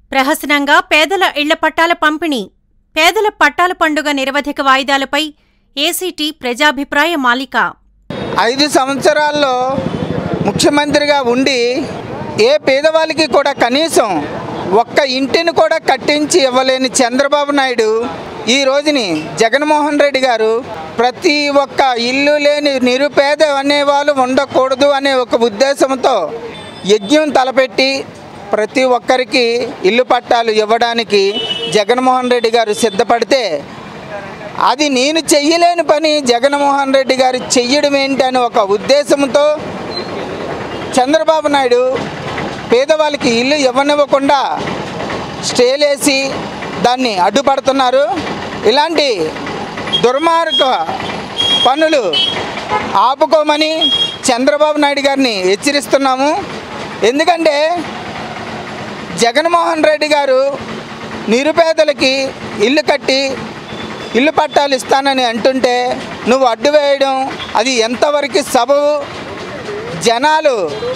ప్రహసనంగా పేదల ఇళ్ల పట్టాల పంపిణీ పేదల పట్టాల పండుగ నిరవధిక వాయిదాలపై ఏసీటీ ప్రజాభిప్రాయ మాలిక ఐదు సంవత్సరాల్లో ముఖ్యమంత్రిగా ఉండి ఏ పేదవాళ్ళకి కూడా కనీసం ఒక్క ఇంటిని కూడా కట్టించి ఇవ్వలేని చంద్రబాబు నాయుడు ఈ రోజుని జగన్మోహన్ రెడ్డి గారు ప్రతి ఒక్క ఇల్లు లేని నిరుపేద అనేవాళ్ళు ఉండకూడదు అనే ఒక ఉద్దేశంతో యజ్ఞం తలపెట్టి ప్రతి ఒక్కరికి ఇల్లు పట్టాలు ఇవ్వడానికి జగన్మోహన్ రెడ్డి గారు సిద్ధపడితే అది నేను చెయ్యలేని పని జగన్మోహన్ రెడ్డి గారు చెయ్యడం ఏంటి అని ఒక ఉద్దేశంతో చంద్రబాబు నాయుడు పేదవాళ్ళకి ఇల్లు ఇవ్వనివ్వకుండా స్టేలేసి దాన్ని అడ్డుపడుతున్నారు ఇలాంటి దుర్మార్గ పనులు ఆపుకోమని చంద్రబాబు నాయుడు గారిని హెచ్చరిస్తున్నాము ఎందుకంటే జగన్మోహన్ రెడ్డి గారు నిరుపేదలకి ఇల్లు కట్టి ఇల్లు పట్టాలు ఇస్తానని అంటుంటే నువ్వు అడ్డు వేయడం అది ఎంతవరకు సబబు జనాలు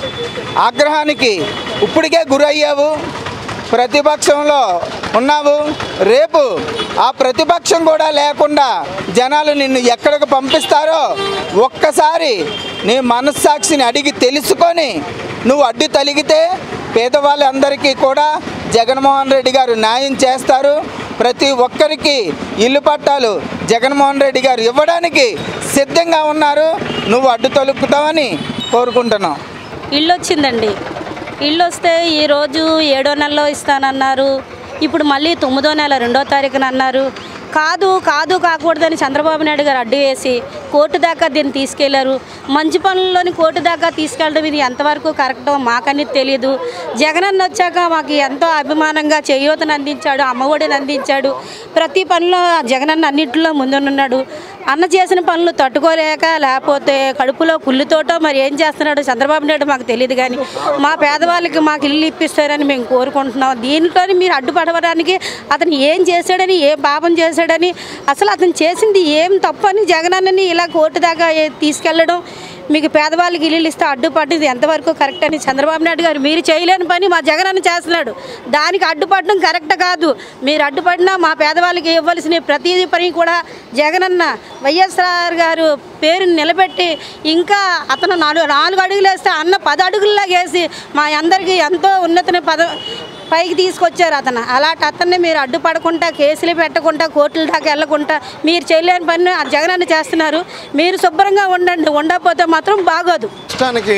ఆగ్రహానికి ఇప్పటికే గురయ్యావు ప్రతిపక్షంలో ఉన్నావు రేపు ఆ ప్రతిపక్షం కూడా లేకుండా జనాలు నిన్ను ఎక్కడికి పంపిస్తారో ఒక్కసారి నీ మనస్సాక్షిని అడిగి తెలుసుకొని నువ్వు అడ్డు తలిగితే పేదవాళ్ళందరికీ కూడా జగన్మోహన్ రెడ్డి గారు న్యాయం చేస్తారు ప్రతి ఒక్కరికి ఇల్లు పట్టాలు జగన్మోహన్ రెడ్డి గారు ఇవ్వడానికి సిద్ధంగా ఉన్నారు నువ్వు అడ్డు తొలుపుతావని కోరుకుంటున్నాం ఇల్లు వచ్చిందండి ఇల్లు వస్తే ఈరోజు ఏడో నెలలో ఇస్తానన్నారు ఇప్పుడు మళ్ళీ తొమ్మిదో నెల రెండో తారీఖున అన్నారు కాదు కాదు కాకూడదని చంద్రబాబు నాయుడు గారు అడ్డు వేసి కోర్టు దాకా దీన్ని తీసుకెళ్లారు మంచి పనుల్లోని కోర్టు దాకా తీసుకెళ్ళడం ఇది ఎంతవరకు కరెక్టో మాకని తెలియదు జగనన్న వచ్చాక మాకు ఎంతో అభిమానంగా చేయూతను అందించాడు అమ్మఒడిని అందించాడు ప్రతి పనిలో జగనన్న అన్నింటిలో ముందున్నాడు అన్న చేసిన పనులు తట్టుకోలేక లేకపోతే కడుపులో కుళ్ళుతోటో మరి ఏం చేస్తున్నాడో చంద్రబాబు నాయుడు మాకు తెలియదు కానీ మా పేదవాళ్ళకి మాకు ఇల్లు ఇప్పిస్తారని మేము కోరుకుంటున్నాం దీంట్లో మీరు అడ్డుపడవడానికి అతను ఏం చేశాడని ఏ పాపం చేశాడని అసలు అతను చేసింది ఏం తప్పని జగనన్నని ఇలా కోర్టు దాకా ఏ- తీసుకెళ్ళడం మీకు పేదవాళ్ళకి ఇల్లు ఇస్తే అడ్డుపడ్డది ఎంతవరకు కరెక్ట్ అని చంద్రబాబు నాయుడు గారు మీరు చేయలేని పని మా జగనన్న చేస్తున్నాడు దానికి అడ్డుపడడం కరెక్ట్ కాదు మీరు అడ్డుపడినా మా పేదవాళ్ళకి ఇవ్వాల్సిన ప్రతి పని కూడా జగనన్న వైఎస్ఆర్ గారు పేరుని నిలబెట్టి ఇంకా అతను నాలుగు నాలుగు అడుగులు వేస్తే అన్న పది అడుగుల్లాగా వేసి మా అందరికీ ఎంతో ఉన్నతని పద పైకి తీసుకొచ్చారు అతను అలాంటి అతన్ని మీరు అడ్డుపడకుండా కేసులు పెట్టకుండా కోర్టుల దాకా వెళ్ళకుండా మీరు చేయలేని పని ఆ జగనన్న చేస్తున్నారు మీరు శుభ్రంగా ఉండండి ఉండకపోతే మాత్రం బాగోదు రాష్ట్రానికి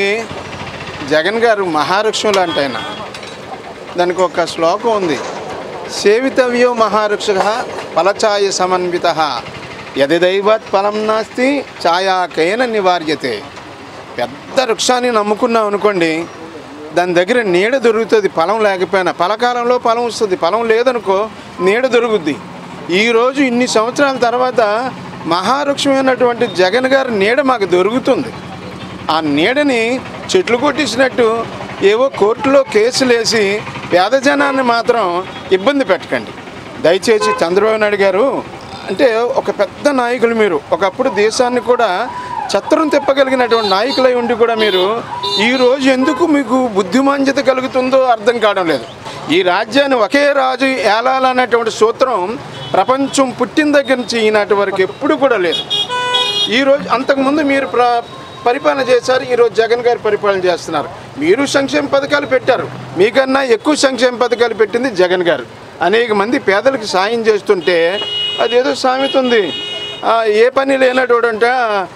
జగన్ గారు మహావృక్షం లాంటి ఆయన దానికి ఒక శ్లోకం ఉంది సేవితవ్యో మహావృక్ష ఫలఛాయ సమన్విత యది దైవత్ ఫలం నాస్తి ఛాయాకైన నివార్యతే పెద్ద వృక్షాన్ని నమ్ముకున్నాం అనుకోండి దాని దగ్గర నీడ దొరుకుతుంది ఫలం లేకపోయినా ఫలకాలంలో ఫలం వస్తుంది ఫలం లేదనుకో నీడ దొరుకుద్ది ఈరోజు ఇన్ని సంవత్సరాల తర్వాత మహావృక్షమైనటువంటి జగన్ గారి నీడ మాకు దొరుకుతుంది ఆ నీడని చెట్లు కొట్టించినట్టు ఏవో కోర్టులో కేసులు వేసి పేద జనాన్ని మాత్రం ఇబ్బంది పెట్టకండి దయచేసి చంద్రబాబు నాయుడు గారు అంటే ఒక పెద్ద నాయకులు మీరు ఒకప్పుడు దేశాన్ని కూడా చత్రం తిప్పగలిగినటువంటి నాయకులై ఉండి కూడా మీరు ఈరోజు ఎందుకు మీకు బుద్ధిమాంద్యత కలుగుతుందో అర్థం కావడం లేదు ఈ రాజ్యాన్ని ఒకే రాజు ఏలాలనేటువంటి సూత్రం ప్రపంచం పుట్టిన దగ్గర నుంచి ఈనాటి వరకు ఎప్పుడు కూడా లేదు ఈరోజు అంతకుముందు మీరు ప్ర పరిపాలన చేశారు ఈరోజు జగన్ గారు పరిపాలన చేస్తున్నారు మీరు సంక్షేమ పథకాలు పెట్టారు మీకన్నా ఎక్కువ సంక్షేమ పథకాలు పెట్టింది జగన్ గారు అనేక మంది పేదలకు సాయం చేస్తుంటే అదేదో సామెత ఉంది ఆ, ఏ పని లేనటువంటి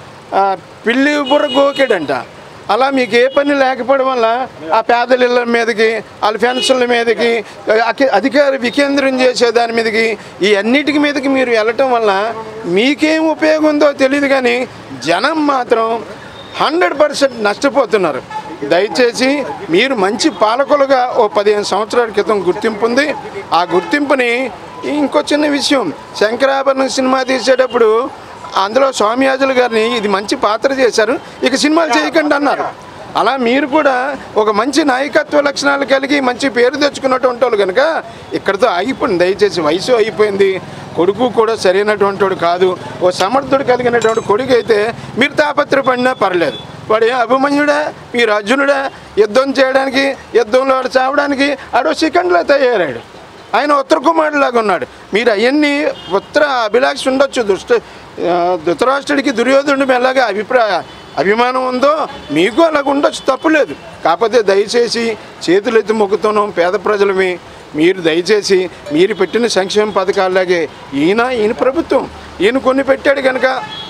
పిల్లి బుర్ర గోకెడంట అలా మీకు ఏ పని లేకపోవడం వల్ల ఆ పేదల ఇళ్ళ మీదకి వాళ్ళ పెన్షన్ల మీదకి అకి- అధికార వికేంద్రం చేసే దాని మీదకి ఈ అన్నిటికి మీదకి మీరు వెళ్ళటం వల్ల మీకేం ఉపయోగం ఉందో తెలియదు కానీ జనం మాత్రం హండ్రెడ్ పర్సెంట్ నష్టపోతున్నారు దయచేసి మీరు మంచి పాలకులుగా ఓ పదిహేను సంవత్సరాల క్రితం గుర్తింపు ఉంది ఆ గుర్తింపుని ఇంకో చిన్న విషయం శంకరాభరణం సినిమా తీసేటప్పుడు అందులో స్వామియాజులు గారిని ఇది మంచి పాత్ర చేశారు ఇక సినిమాలు చేయకండి అన్నారు అలా మీరు కూడా ఒక మంచి నాయకత్వ లక్షణాలు కలిగి మంచి పేరు తెచ్చుకున్నటువంటి వాళ్ళు కనుక ఇక్కడితో ఆగిపోయింది దయచేసి వయసు అయిపోయింది కొడుకు కూడా సరైనటువంటి వాడు కాదు ఓ సమర్థుడు కలిగినటువంటి కొడుకు అయితే మీరు తాపత్రపడినా పర్లేదు వాడు ఏ అభిమన్యుడా మీరు అర్జునుడా యుద్ధం చేయడానికి యుద్ధంలో వాడు చావడానికి ఆడో సెకండ్లో తయారాడు ఆయన ఉత్తర కుమారులాగా ఉన్నాడు మీరు అవన్నీ ఉత్తర అభిలాష ఉండొచ్చు దుష్ట ఆ, ధృతరాష్ట్రుడికి దుర్యోధనుడి ఎలాగా అభిప్రాయ అభిమానం ఉందో మీకు అలాగ ఉండొచ్చు తప్పులేదు కాకపోతే దయచేసి చేతులెత్తి మొక్కుతున్నాం పేద ప్రజలమి మీరు దయచేసి మీరు పెట్టిన సంక్షేమ పథకాలాగే ఈయన ఈయన ప్రభుత్వం ఈయన కొన్ని పెట్టాడు కనుక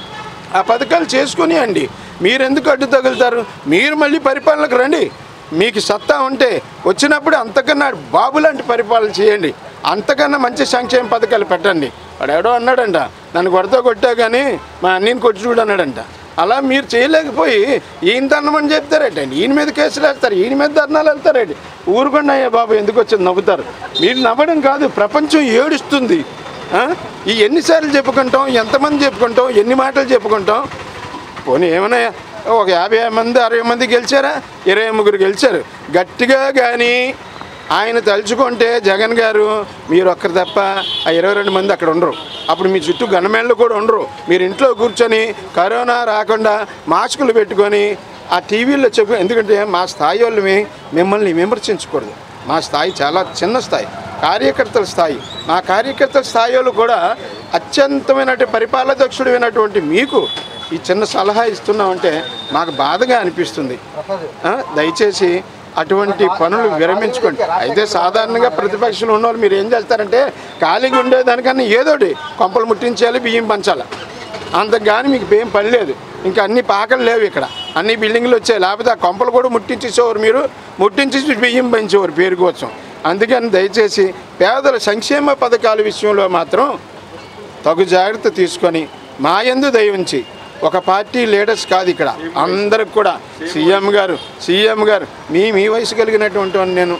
ఆ పథకాలు చేసుకుని అండి మీరు ఎందుకు అడ్డు తగులుతారు మీరు మళ్ళీ పరిపాలనకు రండి మీకు సత్తా ఉంటే వచ్చినప్పుడు అంతకన్నా బాబు లాంటి పరిపాలన చేయండి అంతకన్నా మంచి సంక్షేమ పథకాలు పెట్టండి వాడు ఎవడో అన్నాడంట నన్ను కొడతా కొట్టా కానీ మా అన్నీని కొట్టి చూడు అన్నాడంట అలా మీరు చేయలేకపోయి ఈయన ధర్మని చెప్తారేటండి ఈయన మీద కేసులు వేస్తారు ఈయన మీద ధర్నాలు వెళ్తారండి ఊరుకుండా అయ్యా బాబు ఎందుకు వచ్చి నవ్వుతారు మీరు నవ్వడం కాదు ప్రపంచం ఏడుస్తుంది ఆ? ఈ ఎన్నిసార్లు చెప్పుకుంటాం ఎంతమంది చెప్పుకుంటాం ఎన్ని మాటలు చెప్పుకుంటాం పోనీ ఏమైనా ఒక యాభై మంది అరవై మంది గెలిచారా ఇరవై ముగ్గురు గెలిచారు గట్టిగా కానీ ఆయన తలుచుకుంటే జగన్ గారు మీరు ఒక్కరు తప్ప ఆ ఇరవై రెండు మంది అక్కడ ఉండరు అప్పుడు మీ చుట్టూ గణమేళ్ళు కూడా ఉండరు మీరు ఇంట్లో కూర్చొని కరోనా రాకుండా మాస్కులు పెట్టుకొని ఆ టీవీలో చెప్పు ఎందుకంటే మా స్థాయి వాళ్ళని మిమ్మల్ని విమర్శించకూడదు మా స్థాయి చాలా చిన్న స్థాయి కార్యకర్తల స్థాయి మా కార్యకర్తల స్థాయిలో కూడా అత్యంతమైనటువంటి పరిపాలదక్షుడైనటువంటి మీకు ఈ చిన్న సలహా ఇస్తున్నామంటే మాకు బాధగా అనిపిస్తుంది ఆ, దయచేసి అటువంటి పనులు విరమించుకోండి అయితే సాధారణంగా ప్రతిపక్షంలో ఉన్న వాళ్ళు మీరు ఏం చేస్తారంటే ఖాళీగా ఉండేదానికన్నా ఏదోటి కొంపలు ముట్టించాలి బియ్యం పంచాలి అంతగాని మీకు ఏం పని లేదు ఇంకా అన్ని పాకలు లేవు ఇక్కడ అన్ని బిల్డింగ్లు వచ్చాయి లేకపోతే ఆ కొంపలు కూడా ముట్టించేసేవారు మీరు ముట్టించి బియ్యం పెంచేవారు పేరు కోసం అందుకని దయచేసి పేదల సంక్షేమ పథకాల విషయంలో మాత్రం తగు జాగ్రత్త తీసుకొని మా యందు దయ ఉంచి ఒక పార్టీ లీడర్స్ కాదు ఇక్కడ అందరికి కూడా సీఎం గారు సీఎం గారు మీ మీ వయసు కలిగినటువంటి వాడిని నేను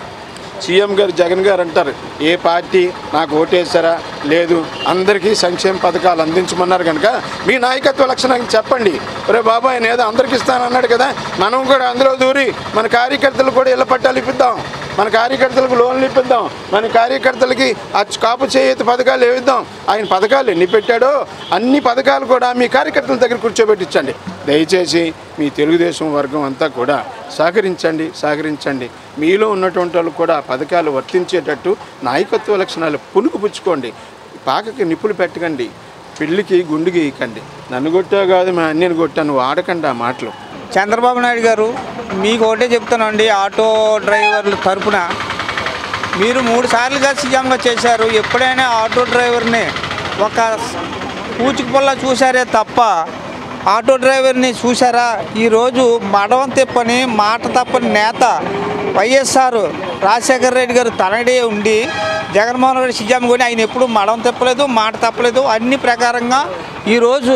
సీఎం గారు జగన్ గారు అంటారు ఏ పార్టీ నాకు ఓటేసారా లేదు అందరికీ సంక్షేమ పథకాలు అందించమన్నారు కనుక మీ నాయకత్వ లక్షణాన్ని చెప్పండి రే బాబా ఆయన ఏదో అందరికి ఇస్తానన్నాడు కదా మనం కూడా అందులో దూరి మన కార్యకర్తలు కూడా ఇళ్ళ పట్టాలు ఇప్పిద్దాం మన కార్యకర్తలకు లోన్లు ఇప్పిద్దాం మన కార్యకర్తలకి ఆ కాపు చేతి పథకాలు వేయిద్దాం ఆయన పథకాలు ఎన్ని పెట్టాడో అన్ని పథకాలు కూడా మీ కార్యకర్తల దగ్గర కూర్చోబెట్టించండి దయచేసి మీ తెలుగుదేశం వర్గం అంతా కూడా సహకరించండి సహకరించండి మీలో ఉన్నటువంటి వాళ్ళు కూడా ఆ పథకాలు వర్తించేటట్టు నాయకత్వ లక్షణాలు పులుకు పుచ్చుకోండి పాకకి నిప్పులు పెట్టకండి పెళ్ళికి గుండు గీయకండి నన్ను కొట్టావు కాదు మా అన్నీని కొట్టాను వాడకండి ఆ మాటలు చంద్రబాబు నాయుడు గారు మీకు ఒకటే చెప్తానండి ఆటో డ్రైవర్ల తరపున మీరు మూడు సార్లుగా సీఎంగా చేశారు ఎప్పుడైనా ఆటో డ్రైవర్ని ఒక పూచిక పుల్ల చూశారే తప్ప ఆటో డ్రైవర్ని చూసారా ఈరోజు మడవం తిప్పని మాట తప్పని నేత వైఎస్ఆర్ రాజశేఖర రెడ్డి గారు తనడే ఉండి జగన్మోహన్ రెడ్డి సీఎం కొని ఆయన ఎప్పుడు మడవం తిప్పలేదు మాట తప్పలేదు అన్ని ప్రకారంగా ఈరోజు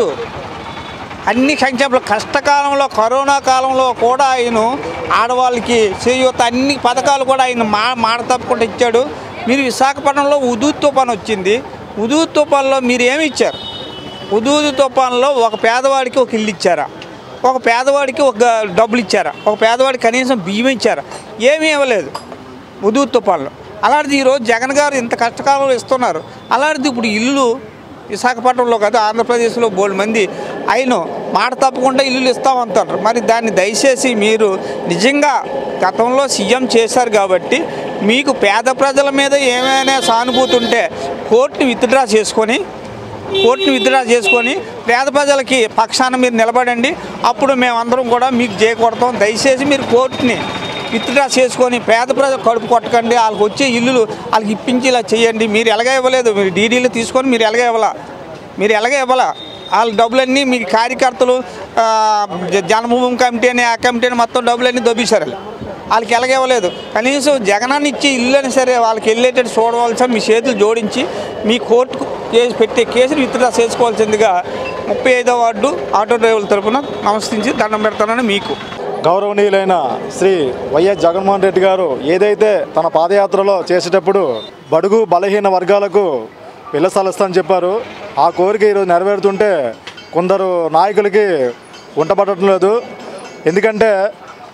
అన్ని సంక్షేమాలు కష్టకాలంలో కరోనా కాలంలో కూడా ఆయన ఆడవాళ్ళకి చేయూత అన్ని పథకాలు కూడా ఆయన మా మాట తప్పకుండా ఇచ్చాడు మీరు విశాఖపట్నంలో ఉదూత్ తుఫాన్ వచ్చింది ఉదూత్ తుఫాన్లో మీరు ఏమి ఇచ్చారు ఉదూత్ తుఫాన్లో ఒక పేదవాడికి ఒక ఇల్లు ఇచ్చారా ఒక పేదవాడికి ఒక డబ్బులు ఇచ్చారా ఒక పేదవాడికి కనీసం బియ్యం ఇచ్చారా ఏమీ ఇవ్వలేదు ఉదూత్ తుఫాన్లో అలాంటిది ఈరోజు జగన్ గారు ఇంత కష్టకాలంలో ఇస్తున్నారు అలాంటిది ఇప్పుడు ఇల్లు విశాఖపట్నంలో కాదు ఆంధ్రప్రదేశ్లో బోల్డ్ మంది ఆయన మాట తప్పకుండా ఇల్లులు ఇస్తామంటారు మరి దాన్ని దయచేసి మీరు నిజంగా గతంలో సీఎం చేశారు కాబట్టి మీకు పేద ప్రజల మీద ఏమైనా సానుభూతి ఉంటే కోర్టుని విత్డ్రా చేసుకొని కోర్టుని విత్డ్రా చేసుకొని పేద ప్రజలకి పక్షాన మీరు నిలబడండి అప్పుడు మేమందరం కూడా మీకు చేయకూడతాం దయచేసి మీరు కోర్టుని విత్డ్రా చేసుకొని పేద ప్రజలు కడుపు కొట్టకండి వాళ్ళకి వచ్చే ఇల్లులు వాళ్ళకి ఇప్పించి ఇలా చేయండి మీరు ఎలాగ ఇవ్వలేదు మీరు డీడీలు తీసుకొని మీరు ఎలాగ ఇవ్వాలా మీరు ఎలాగ ఇవ్వాలా వాళ్ళ డబ్బులన్నీ మీ కార్యకర్తలు ఆ, జ- జన్మభూమి కమిటీ అని ఆ కమిటీ అని మొత్తం డబ్బులన్నీ దొబ్బేశారు వాళ్ళు. వాళ్ళకి ఎలాగ ఇవ్వలేదు కనీసం జగనాన్ని ఇచ్చి ఇల్లు అని సరే వాళ్ళకి వెళ్ళేటట్టు చూడవలసిన మీ చేతులు జోడించి మీ కోర్టుకు కేసు పెట్టే కేసును విత్డ్రా చేసుకోవాల్సిందిగా ముప్పై ఐదో వార్డు ఆటో డ్రైవర్ల తరపున నమస్కరించి దండం పెడతానని మీకు గౌరవనీయులైన శ్రీ వైఎస్ జగన్మోహన్ రెడ్డి గారు ఏదైతే తన పాదయాత్రలో చేసేటప్పుడు బడుగు బలహీన వర్గాలకు ఇళ్ల స్థలస్తానని చెప్పారు ఆ కోరిక ఈరోజు నెరవేరుతుంటే కొందరు నాయకులకి ఉంటపడటం లేదు ఎందుకంటే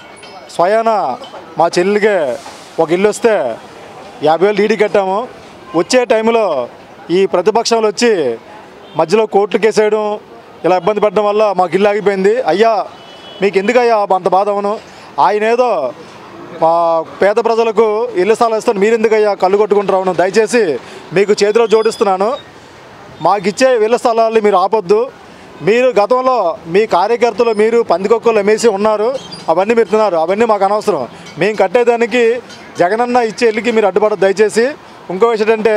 స్వయాన మా చెల్లికే ఒక ఇల్లు వస్తే యాభై వేలు డీడీ కట్టాము వచ్చే టైంలో ఈ ప్రతిపక్షంలో వచ్చి మధ్యలో కోర్టులు కేసేయడం ఇలా ఇబ్బంది పెట్టడం వల్ల మాకు ఇల్లు ఆగిపోయింది అయ్యా మీకు ఎందుకయ్యా అంత బాధ అవును ఆయన ఏదో మా పేద ప్రజలకు ఇల్లు స్థలాలు ఇస్తాను మీరు ఎందుకయ్యా కళ్ళు కొట్టుకుంటారు దయచేసి మీకు చేతిలో జోడిస్తున్నాను మాకిచ్చే ఇళ్ల స్థలాల్ని మీరు ఆపొద్దు మీరు గతంలో మీ కార్యకర్తలు మీరు పందికొక్కలు ఎమ్మేసి ఉన్నారు అవన్నీ మీరు తిన్నారు అవన్నీ మాకు అనవసరం మేము కట్టేదానికి జగనన్న ఇచ్చే ఇల్లుకి మీరు అడ్డుపడదు దయచేసి ఇంకో విషయం ఏంటంటే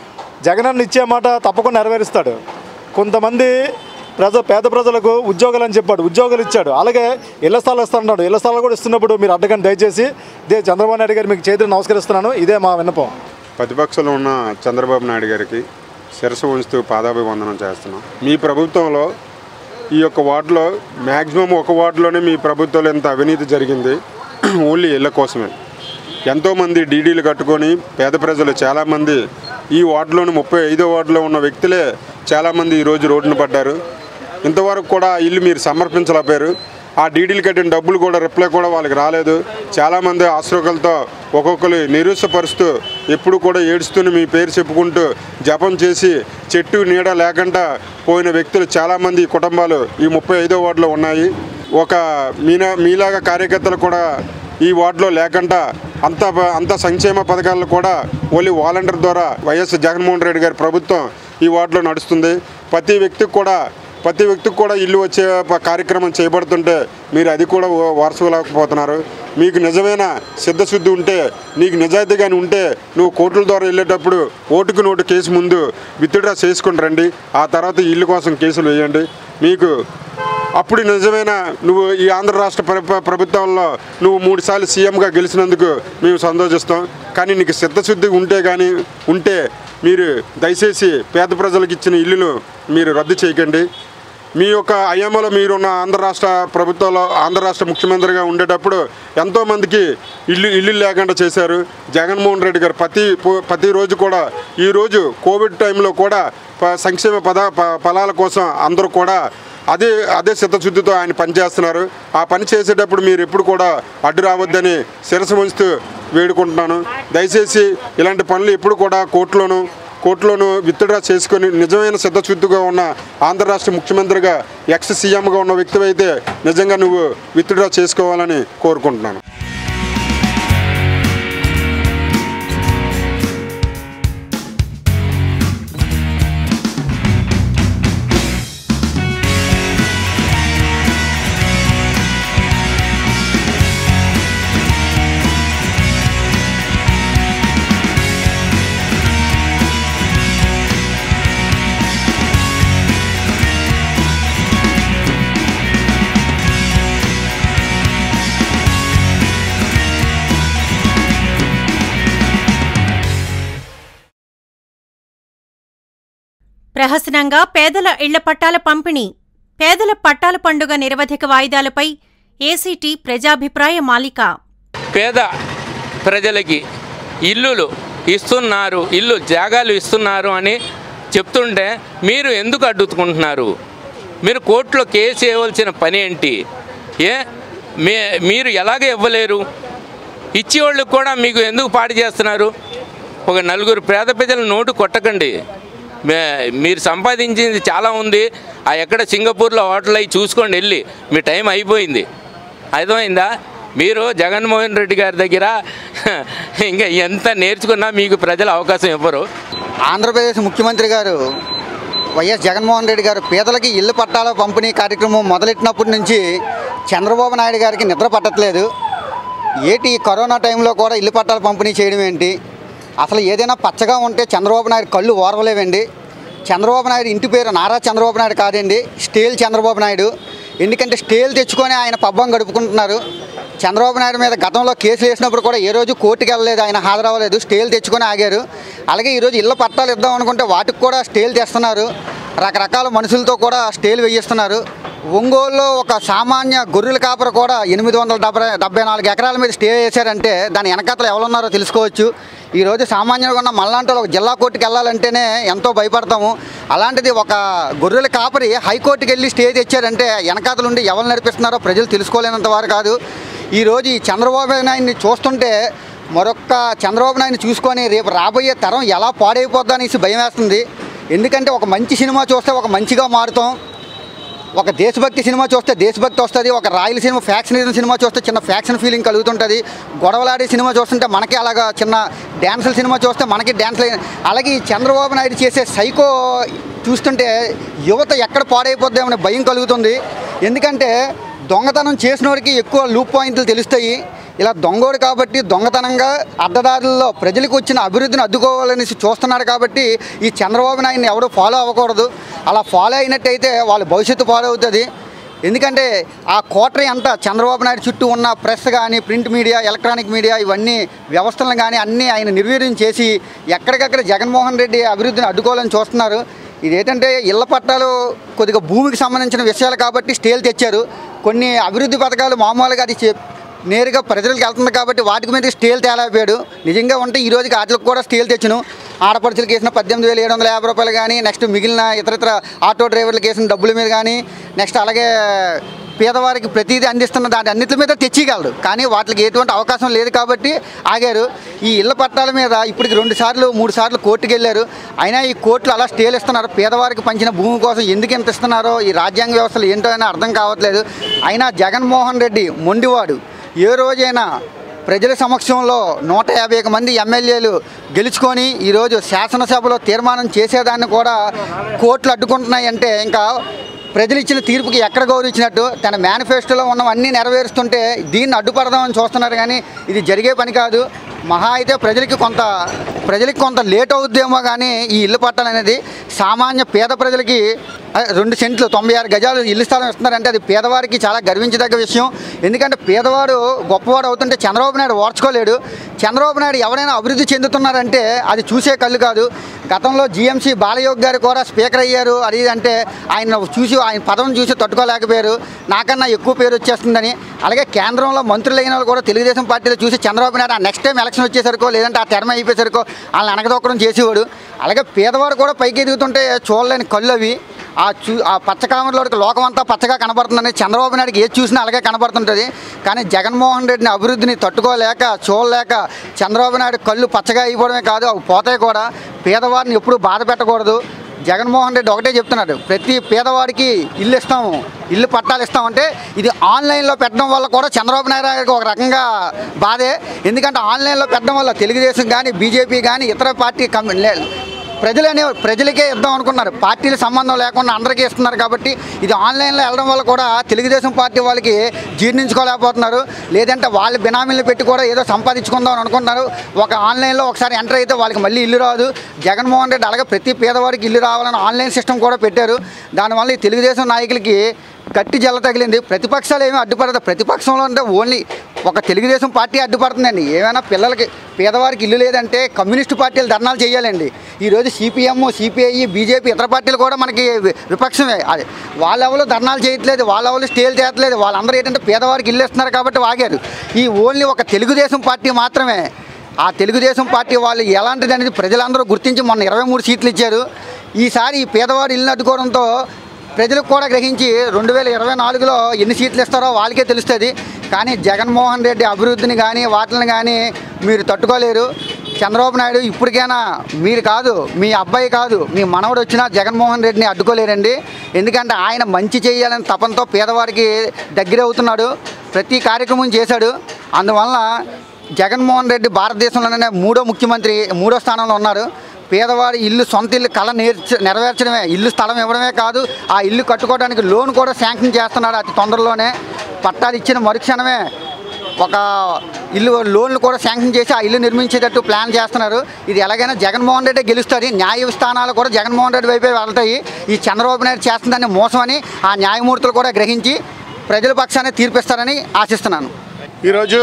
జగనన్న ఇచ్చే మాట తప్పకుండా నెరవేరుస్తాడు కొంతమంది ప్రజ పేద ప్రజలకు ఉద్యోగాలు అని చెప్పాడు ఉద్యోగాలు ఇచ్చాడు అలాగే ఇళ్ల స్థలాలు ఇస్తున్నాడు ఇళ్ల స్థలాలు కూడా ఇస్తున్నప్పుడు మీరు అడ్డకండి దయచేసి ఇదే చంద్రబాబు నాయుడు గారు మీకు చేతులు నమస్కరిస్తున్నాను ఇదే మా విన్నపం ప్రతిపక్షంలో ఉన్న చంద్రబాబు నాయుడు గారికి శిరస్సు ఉంచుతూ పాదాభివందనం చేస్తున్నాం మీ ప్రభుత్వంలో ఈ యొక్క వార్డులో మ్యాక్సిమం ఒక వార్డులోనే మీ ప్రభుత్వంలో ఎంత అవినీతి జరిగింది ఓన్లీ ఇళ్ళ కోసమే ఎంతోమంది డీడీలు కట్టుకొని పేద ప్రజలు చాలామంది ఈ వార్డులోని ముప్పై ఐదో వార్డులో ఉన్న వ్యక్తులే చాలామంది ఈరోజు రోడ్డున పడ్డారు ఇంతవరకు కూడా ఆ ఇల్లు మీరు సమర్పించలేకపోయారు ఆ డీడీలు కట్టిన డబ్బులు కూడా రిప్లై కూడా వాళ్ళకి రాలేదు చాలామంది ఆశ్రోకలతో ఒక్కొక్కరు నిరుత్సపరుస్తూ ఎప్పుడు కూడా ఏడుస్తూనే మీ పేరు చెప్పుకుంటూ జపం చేసి చెట్టు నీడ లేకుండా పోయిన వ్యక్తులు చాలామంది కుటుంబాలు ఈ ముప్పై ఐదో వార్డులో ఉన్నాయి ఒక మీనా మీలాగా కార్యకర్తలు కూడా ఈ వార్డులో లేకుండా అంత అంత సంక్షేమ పథకాలను కూడా ఓన్లీ వాలంటీర్ ద్వారా వైఎస్ జగన్మోహన్ రెడ్డి గారి ప్రభుత్వం ఈ వార్డులో నడుస్తుంది ప్రతి వ్యక్తికి కూడా ప్రతి వ్యక్తికి కూడా ఇల్లు వచ్చే ప- కార్యక్రమం చేయబడుతుంటే మీరు అది కూడా వారసులేకపోతున్నారు మీకు నిజమైన సిద్ధశుద్ధి ఉంటే నీకు నిజాయితీ కానీ ఉంటే నువ్వు కోర్టుల ద్వారా వెళ్ళేటప్పుడు ఓటుకు నోటు కేసు ముందు విత్డ్రా చేసుకుని రండి ఆ తర్వాత ఈ ఇల్లు కోసం కేసులు వేయండి మీకు అప్పుడు నిజమైన నువ్వు ఈ ఆంధ్ర రాష్ట్ర ప్ర- ప్రభుత్వంలో నువ్వు మూడుసార్లు సీఎంగా గెలిచినందుకు మేము సంతోషిస్తాం కానీ నీకు సిద్ధశుద్ధి ఉంటే కానీ ఉంటే మీరు దయచేసి పేద ప్రజలకు ఇచ్చిన ఇల్లును మీరు రద్దు చేయకండి మీ యొక్క అయ్యమ్మలో మీరున్న ఆంధ్ర రాష్ట్ర ప్రభుత్వంలో ఆంధ్ర రాష్ట్ర ముఖ్యమంత్రిగా ఉండేటప్పుడు ఎంతోమందికి ఇల్లు ఇల్లు లేకుండా చేశారు జగన్మోహన్ రెడ్డి గారు ప్రతి పో- ప్రతిరోజు కూడా ఈరోజు కోవిడ్ టైంలో కూడా ప- సంక్షేమ పద ప- ఫలాల కోసం అందరూ కూడా అదే అదే చిత్తశుద్ధితో ఆయన పనిచేస్తున్నారు ఆ పని చేసేటప్పుడు మీరు ఎప్పుడు కూడా అడ్డు రావద్దని శిరస్సు ఉంచుతూ వేడుకుంటున్నాను దయచేసి ఇలాంటి పనులు ఎప్పుడు కూడా కోర్టులోను కోర్టులోను విత్డ్రా చేసుకొని నిజమైన సిద్ధశుద్ధిగా ఉన్న ఆంధ్ర రాష్ట్ర ముఖ్యమంత్రిగా ఎక్స్ సీఎంగా ఉన్న వ్యక్తివైతే నిజంగా నువ్వు విత్డ్రా చేసుకోవాలని కోరుకుంటున్నాను ప్రహసనంగా పేదల ఇళ్ల పట్టాల పంపిణీ పేదల పట్టాల పండుగ నిరవధిక వాయిదాలపై ఏసీటీ ప్రజాభిప్రాయ మాలిక పేద ప్రజలకి ఇల్లులు ఇస్తున్నారు ఇల్లు జాగాలు ఇస్తున్నారు అని చెప్తుంటే మీరు ఎందుకు అడ్డుకుంటున్నారు మీరు కోర్టులో కేసు వేయవలసిన పని ఏంటి ఏ మీ మీరు ఎలాగ ఇవ్వలేరు ఇచ్చేవాళ్ళకి కూడా మీకు ఎందుకు పాడు చేస్తున్నారు ఒక నలుగురు పేద ప్రజల నోటు కొట్టకండి మే- మీరు సంపాదించింది చాలా ఉంది ఆ ఎక్కడ సింగపూర్లో హోటల్ అవి చూసుకోండి వెళ్ళి మీ టైం అయిపోయింది అర్థమైందా మీరు జగన్మోహన్ రెడ్డి గారి దగ్గర ఇంకా ఎంత నేర్చుకున్నా మీకు ప్రజలు అవకాశం ఇవ్వరు ఆంధ్రప్రదేశ్ ముఖ్యమంత్రి గారు వైఎస్ జగన్మోహన్ రెడ్డి గారు పేదలకి ఇల్లు పట్టాల పంపిణీ కార్యక్రమం మొదలెట్టినప్పటి నుంచి చంద్రబాబు నాయుడు గారికి నిద్ర పట్టట్లేదు ఏటి ఈ కరోనా టైంలో కూడా ఇల్లు పట్టాల పంపిణీ చేయడం ఏంటి అసలు ఏదైనా పచ్చగా ఉంటే చంద్రబాబు నాయుడు కళ్ళు ఓర్వలేవండి చంద్రబాబు నాయుడు ఇంటి పేరు నారా చంద్రబాబు నాయుడు కాదండి స్టేల్ చంద్రబాబు నాయుడు ఎందుకంటే స్టేల్ తెచ్చుకొని ఆయన పబ్బం గడుపుకుంటున్నారు చంద్రబాబు నాయుడు మీద గతంలో కేసులు వేసినప్పుడు కూడా ఏ రోజు కోర్టుకి వెళ్ళలేదు ఆయన హాజరవ్వలేదు స్టేల్ తెచ్చుకొని ఆగారు అలాగే ఈరోజు ఇళ్ళ పట్టాలు ఇద్దాం అనుకుంటే వాటికి కూడా స్టేల్ తెస్తున్నారు రకరకాల మనుషులతో కూడా స్టేల్ వేయిస్తున్నారు ఒంగోలులో ఒక సామాన్య గొర్రెల కాపర కూడా ఎనిమిది వందల డెబ్బై డెబ్బై నాలుగు ఎకరాల మీద స్టే చేశారంటే దాని వెనకాతలు ఎవరున్నారో తెలుసుకోవచ్చు ఈరోజు సామాన్యంగా ఉన్న మళ్ళాంటి ఒక జిల్లా కోర్టుకి వెళ్ళాలంటేనే ఎంతో భయపడతాము అలాంటిది ఒక గొర్రెల కాపరి హైకోర్టుకి వెళ్ళి స్టే తెచ్చారంటే వెనకాతలు ఉండి ఎవరు నడిపిస్తున్నారో ప్రజలు తెలుసుకోలేనంత వారు కాదు ఈరోజు ఈ చంద్రబాబు నాయుడిని చూస్తుంటే మరొక్క చంద్రబాబు నాయుడిని చూసుకొని రేపు రాబోయే తరం ఎలా పాడైపోద్దా అనేసి భయం వేస్తుంది ఎందుకంటే ఒక మంచి సినిమా చూస్తే ఒక మంచిగా మారుతాం ఒక దేశభక్తి సినిమా చూస్తే దేశభక్తి వస్తుంది ఒక రాయల సినిమా ఫ్యాక్షన్ సినిమా చూస్తే చిన్న ఫ్యాక్షన్ ఫీలింగ్ కలుగుతుంటుంది గొడవలాడే సినిమా చూస్తుంటే మనకి అలాగా చిన్న డ్యాన్సుల సినిమా చూస్తే మనకి డ్యాన్సులు అలాగే ఈ చంద్రబాబు నాయుడు చేసే సైకో చూస్తుంటే యువత ఎక్కడ పాడైపోద్దామనే భయం కలుగుతుంది ఎందుకంటే దొంగతనం చేసినోడికి ఎక్కువ లూప్ పాయింట్లు తెలుస్తాయి ఇలా దొంగోడు కాబట్టి దొంగతనంగా అడ్డదారుల్లో ప్రజలకు వచ్చిన అభివృద్ధిని అడ్డుకోవాలని చూస్తున్నాడు కాబట్టి ఈ చంద్రబాబు నాయుడిని ఎవరు ఫాలో అవ్వకూడదు అలా ఫాలో అయినట్టయితే వాళ్ళ భవిష్యత్తు ఫాలో అవుతుంది ఎందుకంటే ఆ కోటరీ అంతా చంద్రబాబు నాయుడు చుట్టూ ఉన్న ప్రెస్ కానీ ప్రింట్ మీడియా ఎలక్ట్రానిక్ మీడియా ఇవన్నీ వ్యవస్థలను కానీ అన్నీ ఆయన నిర్వీర్యం చేసి ఎక్కడికక్కడ జగన్మోహన్ రెడ్డి అభివృద్ధిని అడ్డుకోవాలని చూస్తున్నారు ఇదేంటంటే ఇళ్ల పట్టాలు కొద్దిగా భూమికి సంబంధించిన విషయాలు కాబట్టి స్టేలు తెచ్చారు కొన్ని అభివృద్ధి పథకాలు మామూలుగా అది చె- నేరుగా ప్రజలకు వెళ్తుంది కాబట్టి వాటికి మీద స్టేల్ తేలేకపోయాడు నిజంగా ఉంటే ఈ రోజుకి వాటికి కూడా స్టేల్ తెచ్చును ఆడపడుచులకు వేసిన పద్దెనిమిది వేల ఏడు వందల యాభై రూపాయలు కానీ నెక్స్ట్ మిగిలిన ఇతరత్ర ఆటో డ్రైవర్లకు వేసిన డబ్బుల మీద కానీ నెక్స్ట్ అలాగే పేదవారికి ప్రతిదీ అందిస్తున్న దాని అన్నిటి మీద తెచ్చిగలడు కానీ వాటికి ఎటువంటి అవకాశం లేదు కాబట్టి ఆగారు ఈ ఇళ్ల పట్టాల మీద ఇప్పటికి రెండు సార్లు మూడు సార్లు కోర్టుకు వెళ్ళారు అయినా ఈ కోర్టులు అలా స్టేలు ఇస్తున్నారు పేదవారికి పంచిన భూమి కోసం ఎందుకు ఎంత ఇస్తున్నారో ఈ రాజ్యాంగ వ్యవస్థలు ఏంటో అయినా అర్థం కావట్లేదు అయినా జగన్మోహన్ రెడ్డి మొండివాడు ఏ రోజైనా ప్రజల సమక్షంలో నూట యాభై ఒక మంది ఎమ్మెల్యేలు గెలుచుకొని ఈరోజు శాసనసభలో తీర్మానం చేసేదాన్ని కూడా కోర్టులు అడ్డుకుంటున్నాయంటే ఇంకా ప్రజలు ఇచ్చిన తీర్పుకి ఎక్కడ గౌరవించినట్టు తన మేనిఫెస్టోలో ఉన్నవన్నీ నెరవేరుస్తుంటే దీన్ని అడ్డుపడదామని చూస్తున్నారు కానీ ఇది జరిగే పని కాదు మహా అయితే ప్రజలకి కొంత ప్రజలకి కొంత లేట్ అవుద్దేమో కానీ ఈ ఇల్లు పట్టాలి అనేది సామాన్య పేద ప్రజలకి ఆ, రెండు సెంట్లు తొంభై ఆరు గజాలు ఇల్లు స్థలం ఇస్తున్నారంటే అది పేదవారికి చాలా గర్వించదగ్గ విషయం ఎందుకంటే పేదవాడు గొప్పవాడు అవుతుంటే చంద్రబాబు నాయుడు ఓర్చుకోలేడు చంద్రబాబు నాయుడు ఎవరైనా అభివృద్ధి చెందుతున్నారంటే అది చూసే కళ్ళు కాదు గతంలో జీఎంసీ బాలయోగ్ గారు కూడా స్పీకర్ అయ్యారు అది ఇది అంటే ఆయన చూసి ఆయన పదవిని చూసి తట్టుకోలేకపోయారు నాకన్నా ఎక్కువ పేరు వచ్చేస్తుందని అలాగే కేంద్రంలో మంత్రులు అయిన వాళ్ళు కూడా తెలుగుదేశం పార్టీలో చూసి చంద్రబాబు నాయుడు ఆ నెక్స్ట్ టైం ఎలక్షన్ వచ్చేసరికో లేదంటే ఆ టర్మ్ అయిపోయేసరికో వాళ్ళని అనగదొక్కడం చేసేవాడు అలాగే పేదవాడు కూడా పైకి ఎదుగుతుంటే చూడలేని కళ్ళు అవి ఆ చూ ఆ పచ్చకామర్లోకి లోకం అంతా పచ్చగా కనబడుతుందని చంద్రబాబు నాయుడుకి ఏది చూసినా అలాగే కనబడుతుంటుంది కానీ జగన్మోహన్ రెడ్డిని అభివృద్ధిని తట్టుకోలేక చూడలేక చంద్రబాబు నాయుడు కళ్ళు పచ్చగా అయిపోవడమే కాదు అవి పోతాయి కూడా పేదవారిని ఎప్పుడూ బాధ పెట్టకూడదు జగన్మోహన్ రెడ్డి ఒకటే చెప్తున్నాడు ప్రతి పేదవాడికి ఇల్లు ఇస్తాము ఇల్లు పట్టాలు ఇస్తామంటే ఇది ఆన్లైన్లో పెట్టడం వల్ల కూడా చంద్రబాబు నాయుడు గారికి ఒక రకంగా బాధే ఎందుకంటే ఆన్లైన్లో పెట్టడం వల్ల తెలుగుదేశం కానీ బీజేపీ కానీ ఇతర పార్టీ కమ్ లే- ప్రజలనే ప్రజలకే ఇద్దాం అనుకున్నారు పార్టీల సంబంధం లేకుండా అందరికీ ఇస్తున్నారు కాబట్టి ఇది ఆన్లైన్లో వెళ్ళడం వల్ల కూడా తెలుగుదేశం పార్టీ వాళ్ళకి జీర్ణించుకోలేకపోతున్నారు లేదంటే వాళ్ళ బినామీలు పెట్టి కూడా ఏదో సంపాదించుకుందాం అని అనుకుంటున్నారు ఒక ఆన్లైన్లో ఒకసారి ఎంటర్ అయితే వాళ్ళకి మళ్ళీ ఇల్లు రాదు జగన్మోహన్ రెడ్డి అలాగే ప్రతి పేదవాడికి ఇల్లు రావాలని ఆన్లైన్ సిస్టమ్ కూడా పెట్టారు దానివల్ల ఈ తెలుగుదేశం నాయకులకి గట్టి జల్ల తగిలింది ప్రతిపక్షాలు ఏమీ అడ్డుపడదు ప్రతిపక్షంలో అంటే ఓన్లీ ఒక తెలుగుదేశం పార్టీ అడ్డుపడుతుందండి ఏమైనా పిల్లలకి పేదవారికి ఇల్లు లేదంటే కమ్యూనిస్టు పార్టీలు ధర్నాలు చేయాలండి ఈరోజు సిపిఎం సిపిఐ బీజేపీ ఇతర పార్టీలు కూడా మనకి వి- విపక్షమే అది వాళ్ళెవరు ధర్నాలు చేయట్లేదు వాళ్ళెవరు స్టేలు చేయట్లేదు వాళ్ళందరూ ఏంటంటే పేదవారికి ఇల్లు ఇస్తున్నారు కాబట్టి వాగారు ఈ ఓన్లీ ఒక తెలుగుదేశం పార్టీ మాత్రమే ఆ తెలుగుదేశం పార్టీ వాళ్ళు ఎలాంటిది అనేది ప్రజలందరూ గుర్తించి మొన్న ఇరవై మూడు సీట్లు ఇచ్చారు ఈసారి ఈ పేదవాడు ఇల్లు అడ్డుకోవడంతో ప్రజలకు కూడా గ్రహించి రెండు వేల ఇరవై నాలుగులో ఎన్ని సీట్లు ఇస్తారో వాళ్ళకే తెలుస్తుంది కానీ జగన్మోహన్ రెడ్డి అభివృద్ధిని కానీ వాటిని కానీ మీరు తట్టుకోలేరు చంద్రబాబు నాయుడు ఇప్పటికైనా మీరు కాదు మీ అబ్బాయి కాదు మీ మనవడు వచ్చినా జగన్మోహన్ రెడ్డిని అడ్డుకోలేరండి ఎందుకంటే ఆయన మంచి చేయాలని తపంతో పేదవారికి దగ్గర అవుతున్నాడు ప్రతి కార్యక్రమం చేశాడు అందువలన జగన్మోహన్ రెడ్డి భారతదేశంలోనే మూడో ముఖ్యమంత్రి మూడో స్థానంలో ఉన్నారు పేదవాడి ఇల్లు సొంత ఇల్లు కళ నేర్చ నెరవేర్చడమే ఇల్లు స్థలం ఇవ్వడమే కాదు ఆ ఇల్లు కట్టుకోవడానికి లోన్ కూడా శాంక్షన్ చేస్తున్నాడు అతి తొందరలోనే పట్టాలు ఇచ్చిన మరుక్షణమే ఒక ఇల్లు లోన్లు కూడా శాంక్షన్ చేసి ఆ ఇల్లు నిర్మించేటట్టు ప్లాన్ చేస్తున్నారు ఇది ఎలాగైనా జగన్మోహన్ రెడ్డి గెలుస్తుంది న్యాయ స్థానాలు కూడా జగన్మోహన్ రెడ్డి వైపే వెళ్తాయి ఈ చంద్రబాబు నాయుడు చేస్తుందని మోసమని ఆ న్యాయమూర్తులు కూడా గ్రహించి ప్రజల పక్షాన్ని తీర్పిస్తారని ఆశిస్తున్నాను ఈరోజు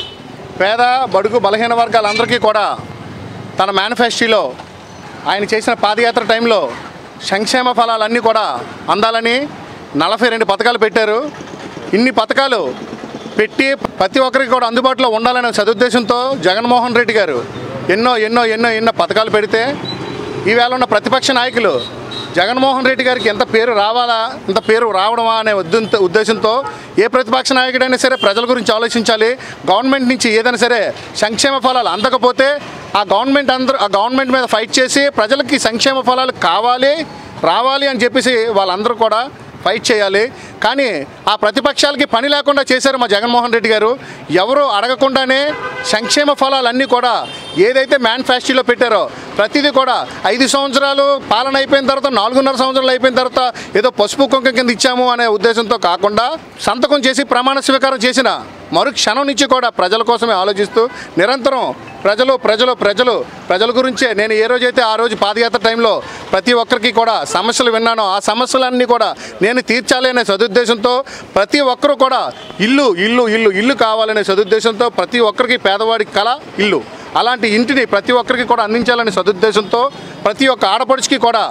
పేద బడుగు బలహీన వర్గాలందరికీ కూడా తన మేనిఫెస్టోలో ఆయన చేసిన పాదయాత్ర టైంలో సంక్షేమ ఫలాలన్నీ కూడా అందాలని నలభై రెండు పథకాలు పెట్టారు ఇన్ని పథకాలు పెట్టి ప్రతి ఒక్కరికి కూడా అందుబాటులో ఉండాలనే సదుద్దేశంతో జగన్మోహన్ రెడ్డి గారు ఎన్నో ఎన్నో ఎన్నో ఎన్నో పథకాలు పెడితే ఈవేళ ఉన్న ప్రతిపక్ష నాయకులు జగన్మోహన్ రెడ్డి గారికి ఎంత పేరు రావాలా ఇంత పేరు రావడమా అనే ఉద్దంత ఉద్దేశంతో ఏ ప్రతిపక్ష నాయకుడైనా సరే ప్రజల గురించి ఆలోచించాలి గవర్నమెంట్ నుంచి ఏదైనా సరే సంక్షేమ ఫలాలు అందకపోతే ఆ గవర్నమెంట్ అందరూ ఆ గవర్నమెంట్ మీద ఫైట్ చేసి ప్రజలకి సంక్షేమ ఫలాలు కావాలి రావాలి అని చెప్పేసి వాళ్ళందరూ కూడా ఫైట్ చేయాలి కానీ ఆ ప్రతిపక్షాలకి పని లేకుండా చేశారు మా జగన్మోహన్ రెడ్డి గారు ఎవరు అడగకుండానే సంక్షేమ ఫలాలన్నీ కూడా ఏదైతే మేనిఫెస్టోలో పెట్టారో ప్రతిదీ కూడా ఐదు సంవత్సరాలు పాలన అయిపోయిన తర్వాత నాలుగున్నర సంవత్సరాలు అయిపోయిన తర్వాత ఏదో పసుపు కుంకం కింద ఇచ్చాము అనే ఉద్దేశంతో కాకుండా సంతకం చేసి ప్రమాణ స్వీకారం చేసిన మరు క్షణం నుంచి కూడా ప్రజల కోసమే ఆలోచిస్తూ నిరంతరం ప్రజలు ప్రజలు ప్రజలు ప్రజల గురించే నేను ఏ రోజైతే ఆ రోజు పాదయాత్ర టైంలో ప్రతి ఒక్కరికి కూడా సమస్యలు విన్నానో ఆ సమస్యలన్నీ కూడా నేను తీర్చాలి అనే సదుద్దేశంతో ప్రతి ఒక్కరూ కూడా ఇల్లు ఇల్లు ఇల్లు ఇల్లు కావాలనే సదుద్దేశంతో ప్రతి ఒక్కరికి పేదవాడి కళ ఇల్లు అలాంటి ఇంటిని ప్రతి ఒక్కరికి కూడా అందించాలనే సదుద్దేశంతో ప్రతి ఒక్క ఆడపడుచుకి కూడా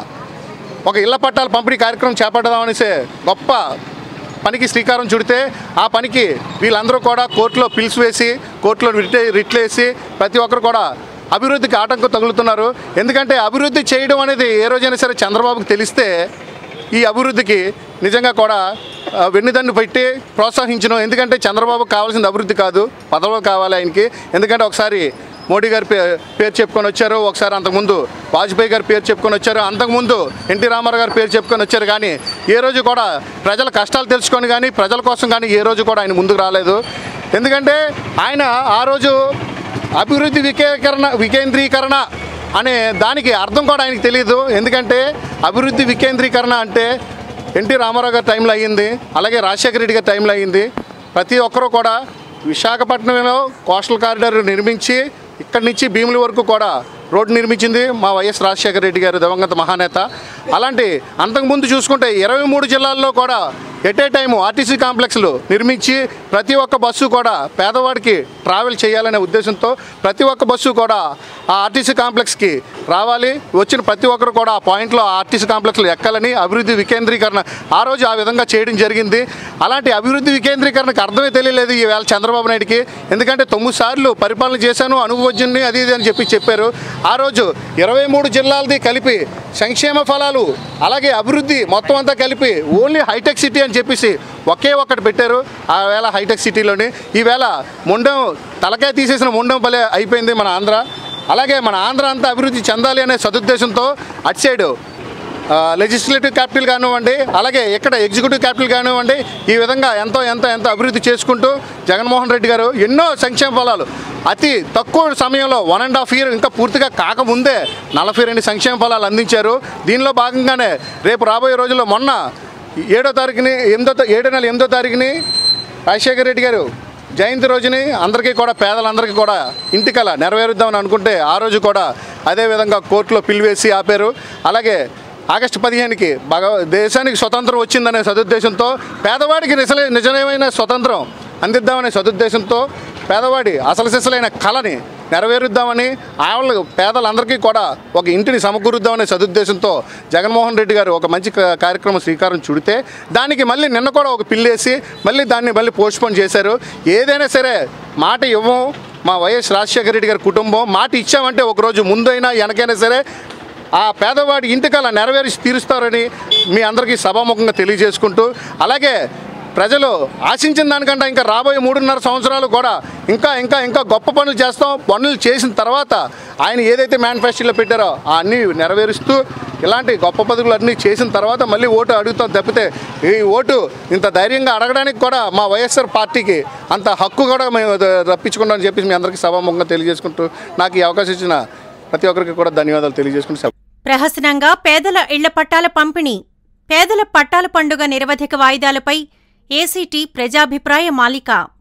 ఒక ఇళ్ల పట్టాల పంపిణీ కార్యక్రమం చేపడదామనేసే గొప్ప పనికి శ్రీకారం చుడితే ఆ పనికి వీళ్ళందరూ కూడా కోర్టులో పిలుసు వేసి కోర్టులో రిట్ రిట్లేసి ప్రతి ఒక్కరు కూడా అభివృద్ధికి ఆటంకం తగులుతున్నారు ఎందుకంటే అభివృద్ధి చేయడం అనేది ఏ రోజైనా సరే చంద్రబాబుకి తెలిస్తే ఈ అభివృద్ధికి నిజంగా కూడా ఆ, వెన్నుదన్ను పెట్టి ప్రోత్సహించను ఎందుకంటే చంద్రబాబుకు కావాల్సింది అభివృద్ధి కాదు పదవులు కావాలి ఆయనకి ఎందుకంటే ఒకసారి మోడీ గారి పే పేరు చెప్పుకొని వచ్చారు ఒకసారి అంతకుముందు వాజ్పేయి గారి పేరు చెప్పుకొని వచ్చారు అంతకుముందు ఎన్టీ రామారావు గారి పేరు చెప్పుకొని వచ్చారు కానీ ఏ రోజు కూడా ప్రజల కష్టాలు తెలుసుకొని కానీ ప్రజల కోసం కానీ ఏ రోజు కూడా ఆయన ముందుకు రాలేదు ఎందుకంటే ఆయన ఆ రోజు అభివృద్ధి వికేకరణ వికేంద్రీకరణ అనే దానికి అర్థం కూడా ఆయనకి తెలియదు ఎందుకంటే అభివృద్ధి వికేంద్రీకరణ అంటే ఎన్టీ రామారావు గారి టైంలో అయ్యింది అలాగే రాజశేఖర రెడ్డి గారి టైంలో అయ్యింది ప్రతి ఒక్కరూ కూడా విశాఖపట్నంలో కోస్టల్ కారిడార్ నిర్మించి ఇక్కడి నుంచి భీముల వరకు కూడా రోడ్డు నిర్మించింది మా వైఎస్ రాజశేఖర రెడ్డి గారు దివంగత మహానేత అలాంటి అంతకుముందు చూసుకుంటే ఇరవై మూడు జిల్లాల్లో కూడా ఎట్ ఏ టైము ఆర్టీసీ కాంప్లెక్స్లు నిర్మించి ప్రతి ఒక్క బస్సు కూడా పేదవాడికి ట్రావెల్ చేయాలనే ఉద్దేశంతో ప్రతి ఒక్క బస్సు కూడా ఆ ఆర్టీసీ కాంప్లెక్స్కి రావాలి వచ్చిన ప్రతి ఒక్కరు కూడా ఆ పాయింట్లో ఆ ఆర్టీసీ కాంప్లెక్స్లో ఎక్కాలని అభివృద్ధి వికేంద్రీకరణ ఆ రోజు ఆ విధంగా చేయడం జరిగింది అలాంటి అభివృద్ధి వికేంద్రీకరణకు అర్థమే తెలియలేదు ఈవేళ చంద్రబాబు నాయుడికి ఎందుకంటే తొమ్మిది సార్లు పరిపాలన చేశాను అనుభవజ్ఞుని అది ఇది అని చెప్పి చెప్పారు ఆ రోజు ఇరవై మూడు జిల్లాలది కలిపి సంక్షేమ ఫలాలు అలాగే అభివృద్ధి మొత్తం అంతా కలిపి ఓన్లీ హైటెక్ సిటీ అని చెప్పేసి ఒకే ఒక్కటి పెట్టారు ఆ వేళ హైటెక్ సిటీలోని ఈవేళ మొండం తలకాయ తీసేసిన మొండం భలే అయిపోయింది మన ఆంధ్ర అలాగే మన ఆంధ్ర అంతా అభివృద్ధి చెందాలి అనే సదుద్దేశంతో అటు సైడు లెజిస్లేటివ్ క్యాపిటల్ కానివ్వండి అలాగే ఇక్కడ ఎగ్జిక్యూటివ్ క్యాపిటల్ కానివ్వండి ఈ విధంగా ఎంతో ఎంతో ఎంతో అభివృద్ధి చేసుకుంటూ జగన్మోహన్ రెడ్డి గారు ఎన్నో సంక్షేమ ఫలాలు అతి తక్కువ సమయంలో వన్ అండ్ హాఫ్ ఇయర్ ఇంకా పూర్తిగా కాకముందే నలభై రెండు సంక్షేమ ఫలాలు అందించారు దీనిలో భాగంగానే రేపు రాబోయే రోజుల్లో మొన్న ఏడో తారీఖుని ఎనిమిదో తా- ఏడో నెల ఎనిమిదో తారీఖుని రాజశేఖర రెడ్డి గారు జయంతి రోజుని అందరికీ కూడా పేదలందరికీ కూడా ఇంటికల నెరవేరుద్దామని అనుకుంటే ఆ రోజు కూడా అదేవిధంగా కోర్టులో పిలివేసి ఆపారు అలాగే ఆగస్టు పదిహేనుకి భగ దేశానికి స్వతంత్రం వచ్చిందనే సదుద్దేశంతో పేదవాడికి నిజలే నిజమైన స్వతంత్రం అందిద్దామనే సదుద్దేశంతో పేదవాడి అసలు సిసలైన కళని నెరవేరుద్దామని ఆవిడ పేదలందరికీ కూడా ఒక ఇంటిని సమకూరుద్దామనే సదుద్దేశంతో జగన్మోహన్ రెడ్డి గారు ఒక మంచి క- కార్యక్రమం శ్రీకారం చుడితే దానికి మళ్ళీ నిన్న కూడా ఒక పిల్లేసి మళ్ళీ దాన్ని మళ్ళీ పోస్ట్పోన్ చేశారు ఏదైనా సరే మాట ఇవ్వం మా వైఎస్ రాజశేఖర రెడ్డి గారి కుటుంబం మాట ఇచ్చామంటే ఒకరోజు ముందైనా వెనకైనా సరే ఆ పేదవాడి ఇంటికలా నెరవేర్చి తీరుస్తారని మీ అందరికీ సభాముఖంగా తెలియజేసుకుంటూ అలాగే ప్రజలు ఆశించిన దానికంటే ఇంకా రాబోయే మూడున్నర సంవత్సరాలు కూడా ఇంకా ఇంకా ఇంకా గొప్ప పనులు చేస్తాం పనులు చేసిన తర్వాత ఆయన ఏదైతే మేనిఫెస్టోలో పెట్టారో ఆ అన్నీ నెరవేరుస్తూ ఇలాంటి గొప్ప పదవులు అన్నీ చేసిన తర్వాత మళ్ళీ ఓటు అడుగుతాం తప్పితే ఈ ఓటు ఇంత ధైర్యంగా అడగడానికి కూడా మా వైఎస్ఆర్ పార్టీకి అంత హక్కు కూడా మేము రప్పించుకుంటామని చెప్పి మీ అందరికీ సభాముఖంగా తెలియజేసుకుంటూ నాకు ఈ అవకాశం ఇచ్చిన ప్రతి ఒక్కరికి కూడా ధన్యవాదాలు తెలియజేసుకుంటూ సెలవు. ప్రహసనంగా పేదల ఇళ్ల పట్టాల పంపిణీ పేదల పట్టాల పండుగ నిరవధిక వాయిదాలపై ఏసీటీ ప్రజాభిప్రాయ మాలిక